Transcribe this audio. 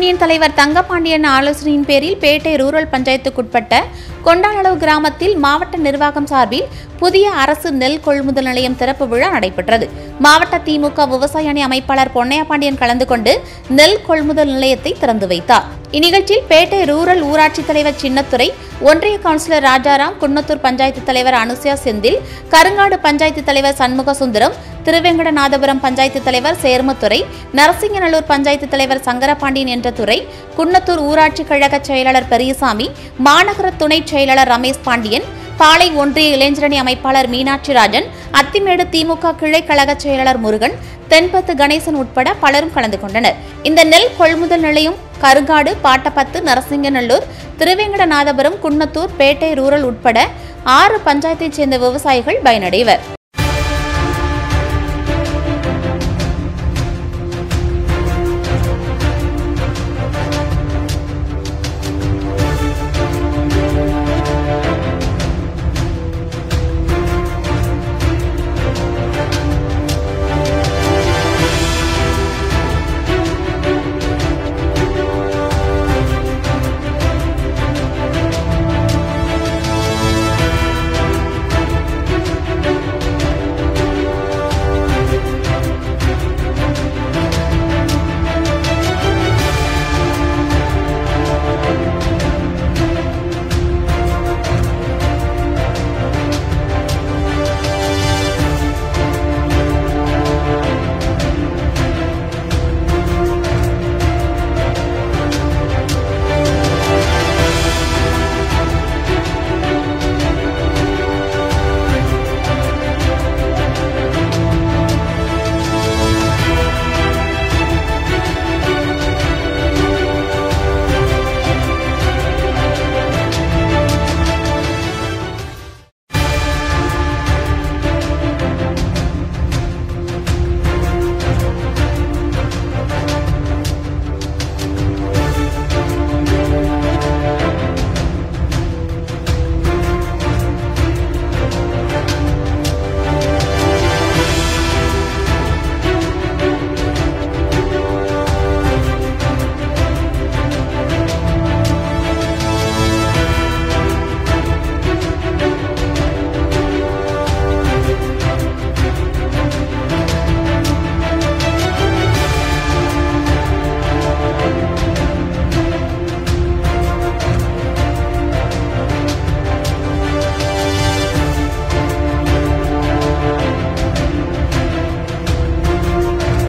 union தலைவர் தங்கபாண்டியன் ஆலோசனையின் பேரில் பேட்டை ரூரல் பஞ்சாயத்துக்குட்பட்ட கொண்டாளவு கிராமத்தில் மாவட்ட நிர்வாகம் சார்பில் புதிய அரசு நெல் கொள்முதல் நிலையம் திறப்பு விழா நடைபெற்றது மாவட்ட திமுக விவசாய அணி அமைப்பாளர் பொன்னையா பாண்டியன் கலந்து கொண்டு நெல் கொள்முதல் நிலையத்தை திறந்து வைத்தார் இந்நிகழ்ச்சியில் பேட்டை ரூரல் ஊராட்சி தலைவர் சின்னத்துரை ஒன்றிய கவுன்சிலர் ராஜாராம் குன்னத்தூர் பஞ்சாயத்து தலைவர் அனுசியா செந்தில் கருங்காடு பஞ்சாயத்து தலைவர் சண்முக சுந்தரம் திருவேங்கடநாதபுரம் பஞ்சாயத்து தலைவர் சேர்மத்துறை நரசிங்கநல்லூர் பஞ்சாயத்து தலைவர் சங்கரபாண்டியன் என்ற துறை குன்னத்தூர் ஊராட்சி கழக செயலாளர் பெரியசாமி மாநகர துணைச் செயலாளர் ரமேஷ் பாண்டியன் பாளை ஒன்றிய இளைஞரணி அமைப்பாளர் மீனாட்சி ராஜன் அத்திமேடு திமுக கிளை கழக செயலாளர் முருகன் தென்பத்து கணேசன் உட்பட பலரும் கலந்து கொண்டனர் இந்த நெல் கொள்முதல் நிலையம் கருங்காடு பாட்டப்பத்து நரசிங்கநல்லூர் திருவேங்கடநாதபுரம் குன்னத்தூர் பேட்டை ரூரல் உட்பட ஆறு பஞ்சாயத்தைச் சேர்ந்த விவசாயிகள் பயனடைவர்